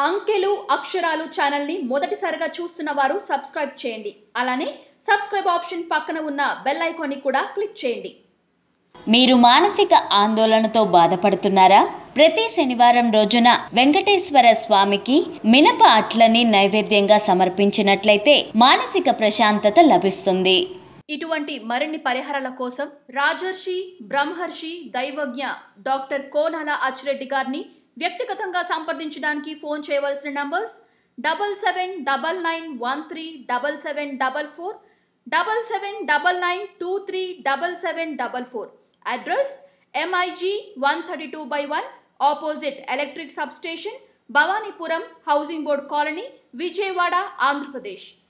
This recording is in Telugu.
అంకెలు అక్షరాలు ఛానల్ని మొదటిసారిగా చూస్తున్న వారు సబ్స్క్రైబ్ చేయండి అలానే సబ్స్క్రైబ్ ఆప్షన్ పక్కన ఉన్న బెల్ ఐకాన్ని కూడా క్లిక్ చేయండి మీరు మానసిక ఆందోళనతో బాధపడుతున్నారా ప్రతి శనివారం రోజున వెంకటేశ్వర స్వామికి మినప అట్లని నైవేద్యంగా సమర్పించినట్లయితే మానసిక ప్రశాంతత లభిస్తుంది ఇటువంటి మరిన్ని పరిహారాల కోసం రాజర్షి బ్రహ్మర్షి దైవజ్ఞ డాక్టర్ కోనాల అచ్చిరెడ్డి గారిని వ్యక్తిగతంగా సంప్రదించడానికి ఫోన్ చేయవలసిన numbers double seven double nine one three double seven double four double seven double nine two three double seven double four address MIG one thirty two by one opposite electric substation Bhavanipuram housing board colony Vijayawada Andhra Pradesh